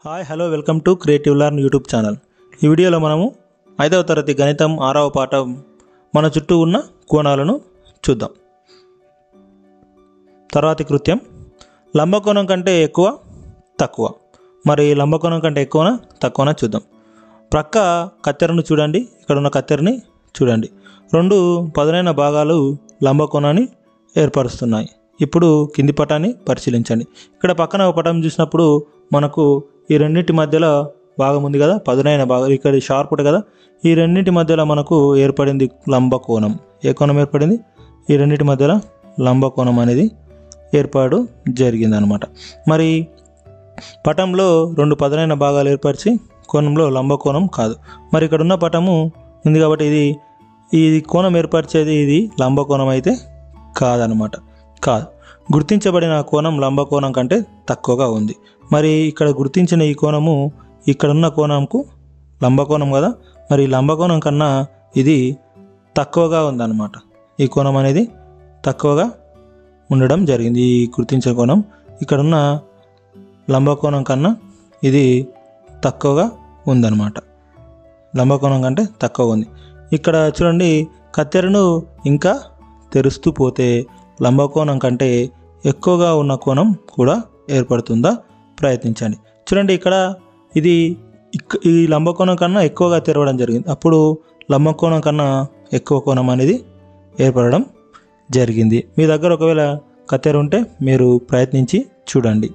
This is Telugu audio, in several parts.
hi hello welcome to creative learn YouTube channel ఈ వీడియోలో మనము ఐదవ తరగతి గణితం ఆరవ పాఠం మన చుట్టూ ఉన్న కోణాలను చూద్దాం తర్వాతి కృత్యం లంబకోణం కంటే ఎక్కువ తక్కువ మరి లంబకోణం కంటే ఎక్కువనా తక్కువనా చూద్దాం ప్రక్క కత్తెరను చూడండి ఇక్కడ ఉన్న కత్తెరని చూడండి రెండు పదునైన భాగాలు లంబకోణాన్ని ఏర్పరుస్తున్నాయి ఇప్పుడు కింది పటాన్ని పరిశీలించండి ఇక్కడ పక్కన ఒక పటం చూసినప్పుడు మనకు ఈ రెండింటి మధ్యలో భాగం ఉంది కదా పదునైన భాగం ఇక్కడ షార్ప్ ఉంటుంది కదా ఈ రెండింటి మధ్యలో మనకు ఏర్పడింది లంబకోణం ఏ కోణం ఏర్పడింది ఈ రెండింటి మధ్యలో లంబకోణం అనేది ఏర్పాటు జరిగిందనమాట మరి పటంలో రెండు పదునైన భాగాలు ఏర్పరిచి కోణంలో లంబకోణం కాదు మరి ఇక్కడ ఉన్న పటము ఉంది కాబట్టి ఇది ఈ కోణం ఏర్పరిచేది ఇది లంబకోణం అయితే కాదనమాట కాదు గుర్తించబడిన కోణం లంబకోణం కంటే తక్కువగా ఉంది మరి ఇక్కడ గుర్తించిన ఈ కోణము ఇక్కడ ఉన్న కోణంకు లంబకోణం కదా మరి ఈ లంబకోణం కన్నా ఇది తక్కువగా ఉందన్నమాట ఈ కోణం అనేది తక్కువగా ఉండడం జరిగింది ఈ గుర్తించిన కోణం ఇక్కడ ఉన్న లంబకోణం కన్నా ఇది తక్కువగా ఉందన్నమాట లంబకోణం కంటే తక్కువ ఉంది ఇక్కడ చూడండి కత్తెరను ఇంకా తెరుస్తూ పోతే లంబకోణం కంటే ఎక్కువగా ఉన్న కోణం కూడా ఏర్పడుతుందా ప్రయత్నించండి చూడండి ఇక్కడ ఇది ఇక్- ఈ లంబకోణం కన్నా ఎక్కువగా తెరవడం జరిగింది అప్పుడు లంబకోణం కన్నా ఎక్కువ కోణం అనేది ఏర్పడడం జరిగింది మీ దగ్గర ఒకవేళ కత్తెర ఉంటే మీరు ప్రయత్నించి చూడండి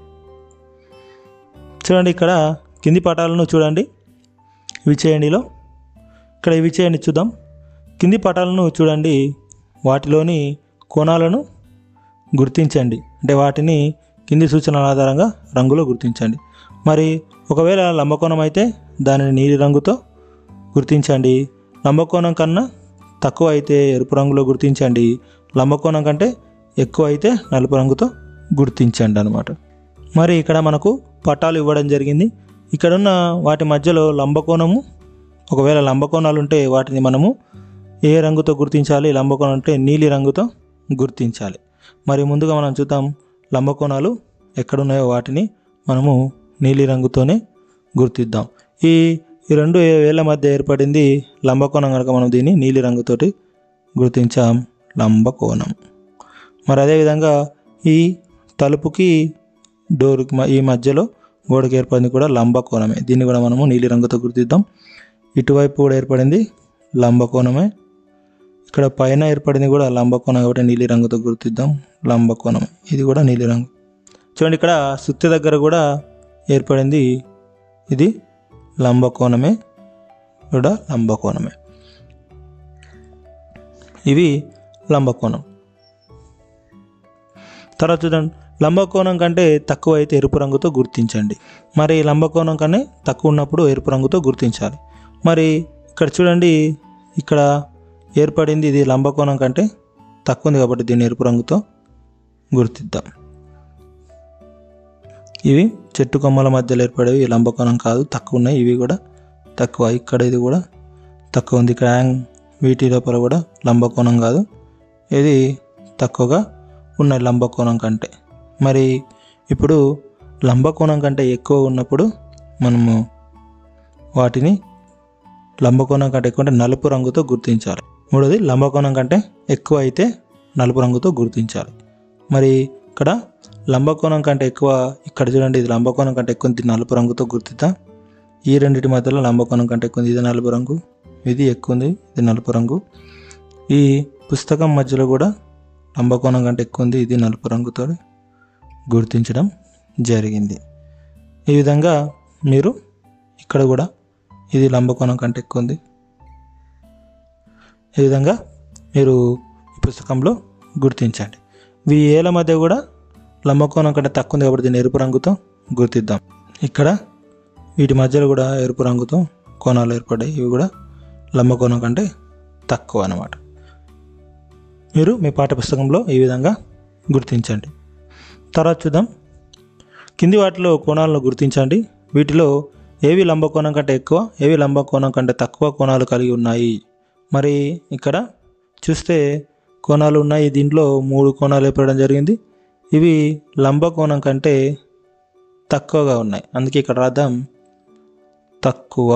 చూడండి ఇక్కడ కింది పటాలను చూడండి ఇవి చేయండిలో ఇక్కడ ఇవి చేయండి చూద్దాం కింది పటాలను చూడండి వాటిలోని కోణాలను గుర్తించండి అంటే వాటిని కింది సూచనల ఆధారంగా రంగులో గుర్తించండి మరి ఒకవేళ లంబకోణం అయితే దానిని నీలి రంగుతో గుర్తించండి లంబకోణం కన్నా తక్కువ అయితే ఎరుపు రంగులో గుర్తించండి లంబకోణం కంటే ఎక్కువ అయితే నలుపు రంగుతో గుర్తించండి అనమాట మరి ఇక్కడ మనకు పటాలు ఇవ్వడం జరిగింది ఇక్కడున్న వాటి మధ్యలో లంబకోణము ఒకవేళ లంబకోణాలు ఉంటే వాటిని మనము ఏ రంగుతో గుర్తించాలి లంబకోణం అంటే నీలి రంగుతో గుర్తించాలి మరి ముందుగా మనం చూద్దాం లంబకోణాలు ఎక్కడున్నాయో వాటిని మనము నీలి రంగుతోనే గుర్తిద్దాం ఈ ఈ రెండు వేల మధ్య ఏర్పడింది లంబకోణం కనుక మనం దీన్ని నీలి రంగుతోటి గుర్తించాం లంబకోణం మరి అదేవిధంగా ఈ తలుపుకి డోర్కి మ- ఈ మధ్యలో గోడకి ఏర్పడింది కూడా లంబకోణమే దీన్ని కూడా మనము నీలి రంగుతో గుర్తిద్దాం ఇటువైపు కూడా ఏర్పడింది లంబకోణమే ఇక్కడ పైన ఏర్పడింది కూడా లంబకోణం కాబట్టి నీలి రంగుతో గుర్తిద్దాం లంబకోణం ఇది కూడా నీలి రంగు చూడండి ఇక్కడ సుత్తి దగ్గర కూడా ఏర్పడింది ఇది లంబకోణమే కూడా లంబకోణమే ఇవి లంబకోణం తర్వాత చూడండి లంబకోణం కంటే తక్కువ అయితే ఎరుపు రంగుతో గుర్తించండి మరి లంబకోణం కన్నా తక్కువ ఉన్నప్పుడు ఎరుపు రంగుతో గుర్తించాలి మరి ఇక్కడ చూడండి ఇక్కడ ఏర్పడింది ఇది లంబకోణం కంటే తక్కువ ఉంది కాబట్టి దీన్ని ఎరుపు రంగుతో గుర్తిద్దాం ఇవి చెట్టు కొమ్మల మధ్యలో ఏర్పడేవి లంబకోణం కాదు తక్కువ ఉన్నాయి ఇవి కూడా తక్కువ ఇక్కడ ఇది కూడా తక్కువ ఉంది ఇక్కడ యాంగ్ వీటి లోపల కూడా లంబకోణం కాదు ఇది తక్కువగా ఉన్న లంబకోణం కంటే మరి ఇప్పుడు లంబకోణం కంటే ఎక్కువ ఉన్నప్పుడు మనము వాటిని లంబకోణం కంటే ఎక్కువ అంటే నలుపు రంగుతో గుర్తించాలి మూడోది లంబకోణం కంటే ఎక్కువ అయితే నలుపు రంగుతో గుర్తించాలి మరి ఇక్కడ లంబకోణం కంటే ఎక్కువ ఇక్కడ చూడండి ఇది లంబకోణం కంటే ఎక్కువ ఉంది నలుపు రంగుతో గుర్తిద్దాం ఈ రెండింటి మధ్యలో లంబకోణం కంటే ఎక్కువ ఉంది ఇది నలుపు రంగు ఇది ఎక్కువ ఉంది ఇది నలుపు రంగు ఈ పుస్తకం మధ్యలో కూడా లంబకోణం కంటే ఎక్కువ ఉంది ఇది నలుపు రంగుతో గుర్తించడం జరిగింది ఈ విధంగా మీరు ఇక్కడ కూడా ఇది లంబకోణం కంటే ఎక్కువ ఉంది ఈ విధంగా మీరు ఈ పుస్తకంలో గుర్తించండి ఈ ఏల మధ్య కూడా లంబకోణం కంటే తక్కువ ఉంది కాబట్టి దీన్ని ఎరుపు రంగుతో గుర్తిద్దాం ఇక్కడ వీటి మధ్యలో కూడా ఎరుపు రంగుతో కోణాలు ఏర్పడ్డాయి ఇవి కూడా లంబకోణం కంటే తక్కువ అన్నమాట మీరు మీ పాఠ్యపుస్తకంలో ఈ విధంగా గుర్తించండి తర్వాత చూద్దాం కింది వాటిలో కోణాలను గుర్తించండి వీటిలో ఏవి లంబకోణం కంటే ఎక్కువ ఏవి లంబకోణం కంటే తక్కువ కోణాలు కలిగి ఉన్నాయి మరి ఇక్కడ చూస్తే కోణాలు ఉన్నాయి దీంట్లో మూడు కోణాలు ఏర్పడడం జరిగింది ఇవి లంబకోణం కంటే తక్కువగా ఉన్నాయి అందుకే ఇక్కడ రాద్దాం తక్కువ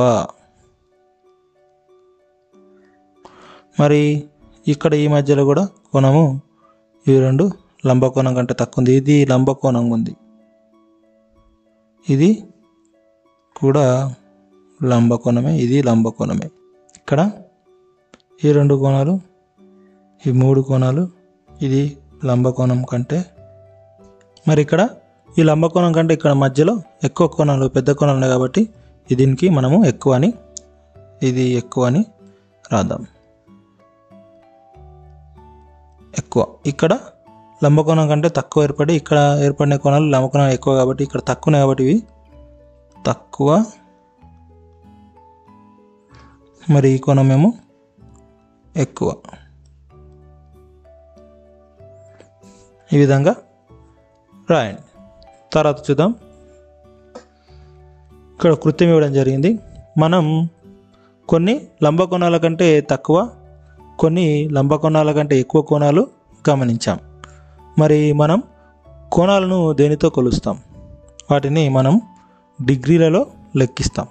మరి ఇక్కడ ఈ మధ్యలో కూడా కోణము ఇవి రెండు లంబకోణం కంటే తక్కువ ఉంది ఇది లంబకోణం ఉంది ఇది కూడా లంబకోణమే ఇది లంబకోణమే ఇక్కడ ఈ రెండు కోణాలు ఈ మూడు కోణాలు ఇది లంబకోణం కంటే మరి ఇక్కడ ఈ లంబకోణం కంటే ఇక్కడ మధ్యలో ఎక్కువ కోణాలు పెద్ద కోణాలు ఉన్నాయి కాబట్టి ఈ దీనికి మనము ఎక్కువ అని ఇది ఎక్కువ అని రాద్దాం ఎక్కువ ఇక్కడ లంబకోణం కంటే తక్కువ ఏర్పడి ఇక్కడ ఏర్పడిన కోణాలు లంబకోణం ఎక్కువ కాబట్టి ఇక్కడ తక్కువ ఉన్నాయి కాబట్టి ఇవి తక్కువ మరి ఈ కోణం ఏమో ఎక్కువ ఈ విధంగా రాయండి తర్వాత చూద్దాం ఇక్కడ కృత్యం ఇవ్వడం జరిగింది మనం కొన్ని లంబకోణాల కంటే తక్కువ కొన్ని లంబకోణాల కంటే ఎక్కువ కోణాలు గమనించాం మరి మనం కోణాలను దేనితో కొలుస్తాం వాటిని మనం డిగ్రీలలో లెక్కిస్తాం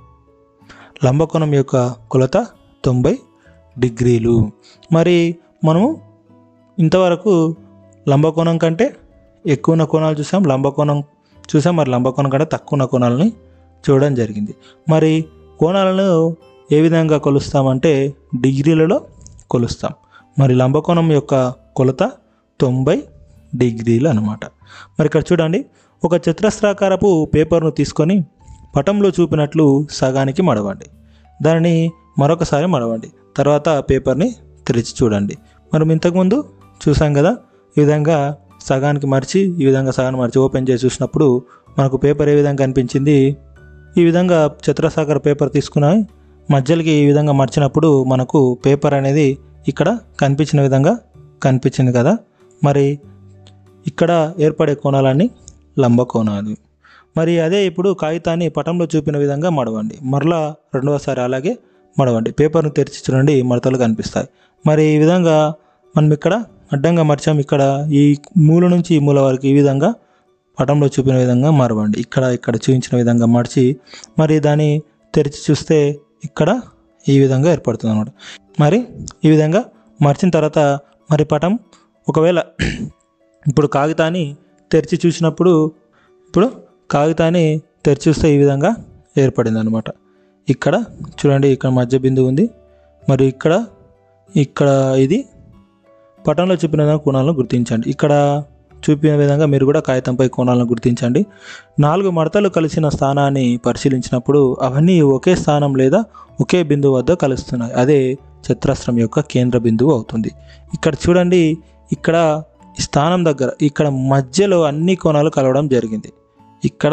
లంబకోణం యొక్క కొలత తొంభై డిగ్రీలు మరి మనము ఇంతవరకు లంబకోణం కంటే ఎక్కువ ఉన్న కోణాలు చూసాం లంబకోణం చూసాం మరి లంబకోణం కంటే తక్కువ ఉన్న కోణాలని చూడడం జరిగింది మరి కోణాలను ఏ విధంగా కొలుస్తామంటే డిగ్రీలలో కొలుస్తాం మరి లంబకోణం యొక్క కొలత తొంభై డిగ్రీలు అనమాట మరి ఇక్కడ చూడండి ఒక చతురస్రాకారపు పేపర్ను తీసుకొని పటంలో చూపినట్లు సగానికి మడవండి దానిని మరొకసారి మడవండి తర్వాత పేపర్ని తెరిచి చూడండి మనం ఇంతకుముందు చూసాం కదా ఈ విధంగా సగానికి మర్చి ఈ విధంగా సగాన్ని మర్చి ఓపెన్ చేసి చూసినప్పుడు మనకు పేపర్ ఏ విధంగా కనిపించింది ఈ విధంగా చతురస్రాకార పేపర్ తీసుకుని మధ్యలోకి ఈ విధంగా మర్చినప్పుడు మనకు పేపర్ అనేది ఇక్కడ కనిపించిన విధంగా కనిపించింది కదా మరి ఇక్కడ ఏర్పడే కోణాలన్నీ లంబ కోణాలు మరి అదే ఇప్పుడు కాగితాన్ని పటంలో చూపిన విధంగా మడవండి మరలా రెండవసారి అలాగే మడవండి పేపర్ను తెరిచి చూడండి మడతలు కనిపిస్తాయి మరి ఈ విధంగా మనం ఇక్కడ అడ్డంగా మర్చాం ఇక్కడ ఈ మూల నుంచి ఈ మూల వరకు ఈ విధంగా పటంలో చూపిన విధంగా మరవండి ఇక్కడ ఇక్కడ చూపించిన విధంగా మడిచి మరి దాన్ని తెరిచి చూస్తే ఇక్కడ ఈ విధంగా ఏర్పడుతుంది అనమాట మరి ఈ విధంగా మర్చిన తర్వాత మరి పటం ఒకవేళ ఇప్పుడు కాగితాన్ని తెరిచి చూసినప్పుడు ఇప్పుడు కాగితాన్ని తెరిచి చూస్తే ఈ విధంగా ఏర్పడింది అనమాట ఇక్కడ చూడండి ఇక్కడ మధ్య బిందువు ఉంది మరి ఇక్కడ ఇక్కడ ఇది పటంలో చూపిన విధంగా కోణాలను గుర్తించండి ఇక్కడ చూపిన విధంగా మీరు కూడా కాగితంపై కోణాలను గుర్తించండి నాలుగు మడతలు కలిసిన స్థానాన్ని పరిశీలించినప్పుడు అవన్నీ ఒకే స్థానం లేదా ఒకే బిందువు వద్ద కలుస్తున్నాయి అదే చతురస్రం యొక్క కేంద్ర బిందువు అవుతుంది ఇక్కడ చూడండి ఇక్కడ ఈ స్థానం దగ్గర ఇక్కడ మధ్యలో అన్ని కోణాలు కలవడం జరిగింది ఇక్కడ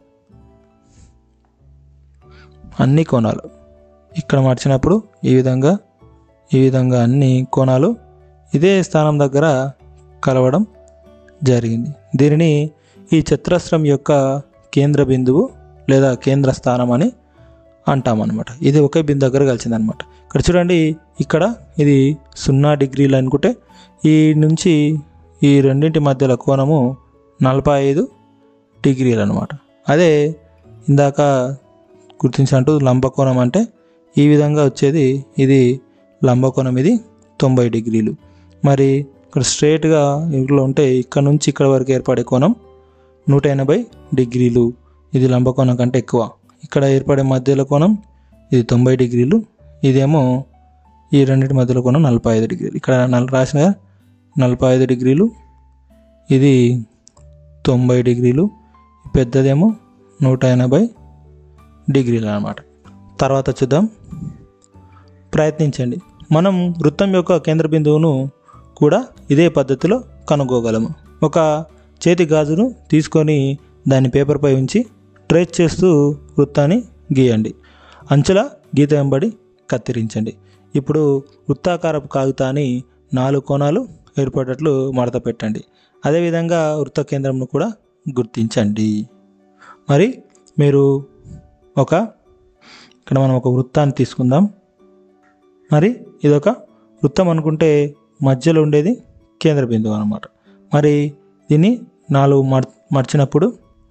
అన్ని కోణాలు ఇక్కడ మార్చినప్పుడు ఈ విధంగా ఈ విధంగా అన్ని కోణాలు ఇదే స్థానం దగ్గర కలవడం జరిగింది దీనిని ఈ చతురస్రం యొక్క కేంద్ర బిందువు లేదా కేంద్ర స్థానం అని అంటామన్నమాట ఇది ఒకే బిందు దగ్గర కలిసిందనమాట ఇక్కడ చూడండి ఇక్కడ ఇది సున్నా డిగ్రీలు అనుకుంటే ఈ నుంచి ఈ రెండింటి మధ్యలో కోణము నలభై ఐదు డిగ్రీలు అనమాట అదే ఇందాక గుర్తించినట్టు లంబకోణం అంటే ఈ విధంగా వచ్చేది ఇది లంబకోణం ఇది తొంభై డిగ్రీలు మరి ఇక్కడ స్ట్రైట్గా ఇంట్లో ఉంటే ఇక్కడ నుంచి ఇక్కడ వరకు ఏర్పడే కోణం నూట ఎనభై డిగ్రీలు ఇది లంబకోణం కంటే ఎక్కువ ఇక్కడ ఏర్పడే మధ్యలో కోణం ఇది తొంభై డిగ్రీలు ఇదేమో ఈ రెండింటి మధ్యలో కోణం నలభై ఐదు డిగ్రీలు ఇక్కడ నల్ రాసిన నలభై ఐదు డిగ్రీలు ఇది తొంభై డిగ్రీలు పెద్దదేమో నూట ఎనభై డిగ్రీలు అన్నమాట తర్వాత చూద్దాం ప్రయత్నించండి మనం వృత్తం యొక్క కేంద్ర బిందువును కూడా ఇదే పద్ధతిలో కనుక్కోగలము ఒక చేతి గాజును తీసుకొని దాన్ని పేపర్పై ఉంచి ట్రేస్ చేస్తూ వృత్తాన్ని గీయండి అంచుల గీత వెంబడి కత్తిరించండి ఇప్పుడు వృత్తాకారపు కాగితాన్ని నాలుగు కోణాలు ఏర్పడేటట్లు మడత పెట్టండి అదేవిధంగా వృత్త కేంద్రంను కూడా గుర్తించండి మరి మీరు ఒక ఇక్కడ మనం ఒక వృత్తాన్ని తీసుకుందాం మరి ఇదొక వృత్తం అనుకుంటే మధ్యలో ఉండేది కేంద్ర బిందువు అనమాట మరి దీన్ని నాలుగు మర్ మర్చినప్పుడు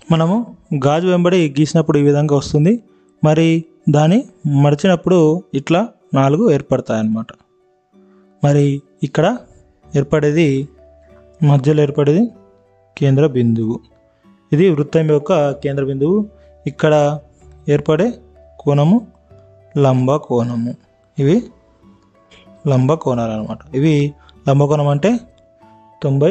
మనము గాజు వెంబడి గీసినప్పుడు ఈ విధంగా వస్తుంది మరి దాన్ని మడిచినప్పుడు ఇట్లా నాలుగు ఏర్పడతాయి అన్నమాట మరి ఇక్కడ ఏర్పడేది మధ్యలో ఏర్పడేది కేంద్ర బిందువు ఇది వృత్తం యొక్క కేంద్ర బిందువు ఇక్కడ ఏర్పడే కోణము లంబ కోణము ఇవి లంబ కోణాలు అనమాట ఇవి లంబ కోణం అంటే తొంభై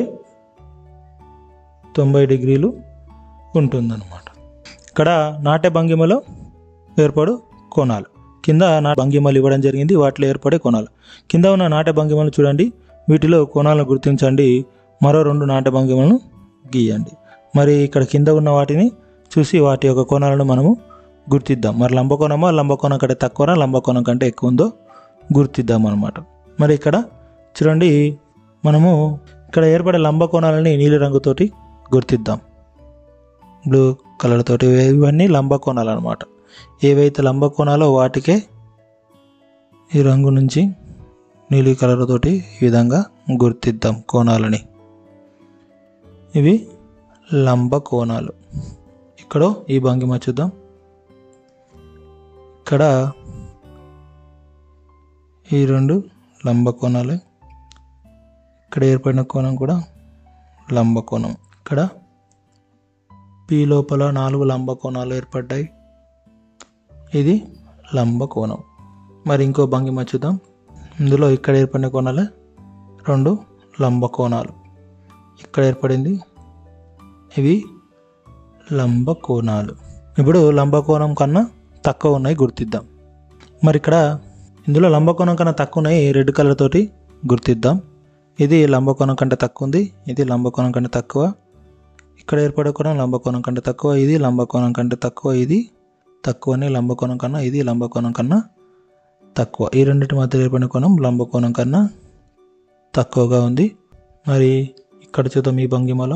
తొంభై డిగ్రీలు ఉంటుందన్నమాట ఇక్కడ నాట్య భంగిమలో ఏర్పడు కోణాలు కింద నా భంగిమలు ఇవ్వడం జరిగింది వాటిలో ఏర్పడే కోణాలు కింద ఉన్న నాట్య భంగిమలు చూడండి వీటిలో కోణాలను గుర్తించండి మరో రెండు నాట్య భంగిమలను గీయండి మరి ఇక్కడ కింద ఉన్న వాటిని చూసి వాటి యొక్క కోణాలను మనము గుర్తిద్దాం మరి లంబకోణమా లంబకోణం కంటే తక్కువనా లంబకోణం కంటే ఎక్కువ ఉందో గుర్తిద్దాం అనమాట మరి ఇక్కడ చూడండి మనము ఇక్కడ ఏర్పడే లంబకోణాలని నీలి రంగుతోటి గుర్తిద్దాం బ్లూ కలర్ తోటి ఇవన్నీ లంబకోణాలు అనమాట ఏవైతే లంబకోణాలో వాటికే ఈ రంగు నుంచి నీలి కలర్ తోటి ఈ విధంగా గుర్తిద్దాం కోణాలని ఇవి లంబ కోణాలు ఇక్కడ ఈ భంగిమ చూద్దాం ఇక్కడ ఈ రెండు లంబ కోణాలు ఇక్కడ ఏర్పడిన కోణం కూడా లంబ కోణం ఇక్కడ పి లోపల నాలుగు లంబ కోణాలు ఏర్పడ్డాయి ఇది లంబ కోణం మరి ఇంకో భంగిమ చూద్దాం ఇందులో ఇక్కడ ఏర్పడిన కోణాలు రెండు లంబ కోణాలు ఇక్కడ ఏర్పడింది ఇవి లంబ కోణాలు ఇప్పుడు లంబ కోణం కన్నా తక్కువ ఉన్నాయి గుర్తిద్దాం మరి ఇక్కడ ఇందులో లంబ కోణం కన్నా తక్కువ ఉన్నాయి రెడ్ కలర్ తోటి గుర్తిద్దాం ఇది లంబ కోణం కంటే తక్కువ ఉంది ఇది లంబ కోణం కంటే తక్కువ ఇక్కడ ఏర్పడే కోణం లంబ కోణం కంటే తక్కువ ఇది లంబ కోణం కంటే తక్కువ ఇది తక్కువనే లంబ కోణం కన్నా ఇది లంబ కోణం కన్నా తక్కువ ఈ రెండింటి మధ్య ఏర్పడిన కోణం లంబ కోణం కన్నా తక్కువగా ఉంది మరి ఇక్కడ చూద్దాం ఈ భంగిమలో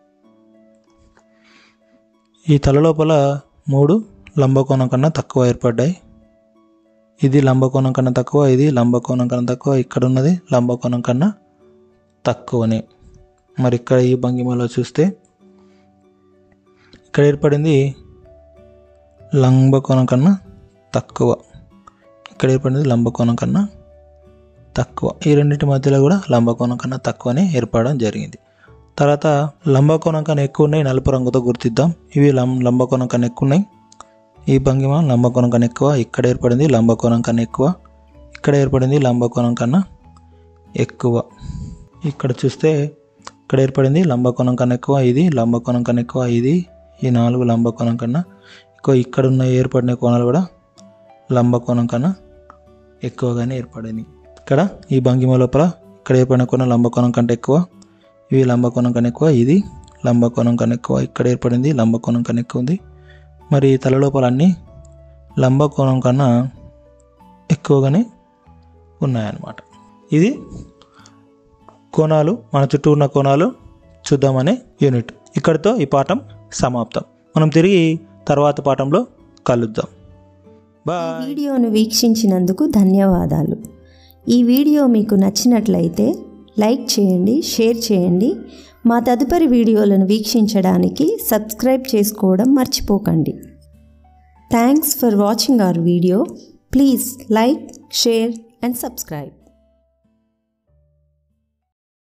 ఈ తల లోపల మూడు లంబకోణం కన్నా తక్కువ ఏర్పడ్డాయి ఇది లంబకోణం కన్నా తక్కువ ఇది లంబకోణం కన్నా తక్కువ ఇక్కడ ఉన్నది లంబకోణం కన్నా తక్కువనే మరి ఇక్కడ ఈ భంగిమలో చూస్తే ఇక్కడ ఏర్పడింది లంబకోణం కన్నా తక్కువ ఇక్కడ ఏర్పడింది లంబకోణం కన్నా తక్కువ ఈ రెండింటి మధ్యలో కూడా లంబకోణం కన్నా తక్కువనే ఏర్పడడం జరిగింది తర్వాత లంబకోణం కన్నా ఎక్కువ ఉన్నాయి నలుపు రంగుతో గుర్తిద్దాం ఇవి లం లంబకోణం కన్నా ఎక్కువ ఉన్నాయి ఈ భంగిమ లంబకోణం కన్నా ఎక్కువ ఇక్కడ ఏర్పడింది లంబకోణం కన్నా ఎక్కువ ఇక్కడ ఏర్పడింది లంబకోణం కన్నా ఎక్కువ ఇక్కడ చూస్తే ఇక్కడ ఏర్పడింది లంబకోణం కన్నా ఎక్కువ ఇది లంబకోణం కన్నా ఎక్కువ ఇది ఈ నాలుగు లంబకోణం కన్నా ఎక్కువ ఇక్కడ ఉన్న ఏర్పడిన కోణాలు కూడా లంబకోణం కన్నా ఎక్కువగానే ఏర్పడింది ఇక్కడ ఈ భంగిమ లోపల ఇక్కడ ఏర్పడిన కోణం లంబకోణం కంటే ఎక్కువ ఇవి లంబకోణం కన్నా ఎక్కువ ఇది లంబకోణం కన్నా ఎక్కువ ఇక్కడ ఏర్పడింది లంబకోణం కన్నా ఎక్కువ ఉంది మరి తల లోపల అన్నీ లంబకోణం కన్నా ఎక్కువగానే ఉన్నాయన్నమాట ఇది కోణాలు మన చుట్టూ ఉన్న కోణాలు చూద్దామనే యూనిట్ ఇక్కడితో ఈ పాఠం సమాప్తం మనం తిరిగి తర్వాత పాఠంలో కలుద్దాం ఈ బాయ్ వీడియోను వీక్షించినందుకు ధన్యవాదాలు ఈ వీడియో మీకు నచ్చినట్లయితే లైక్ చేయండి షేర్ చేయండి మా తదుపరి వీడియోలను వీక్షించడానికి సబ్స్క్రైబ్ చేసుకోవడం మర్చిపోకండి thanks for watching our video please like share and subscribe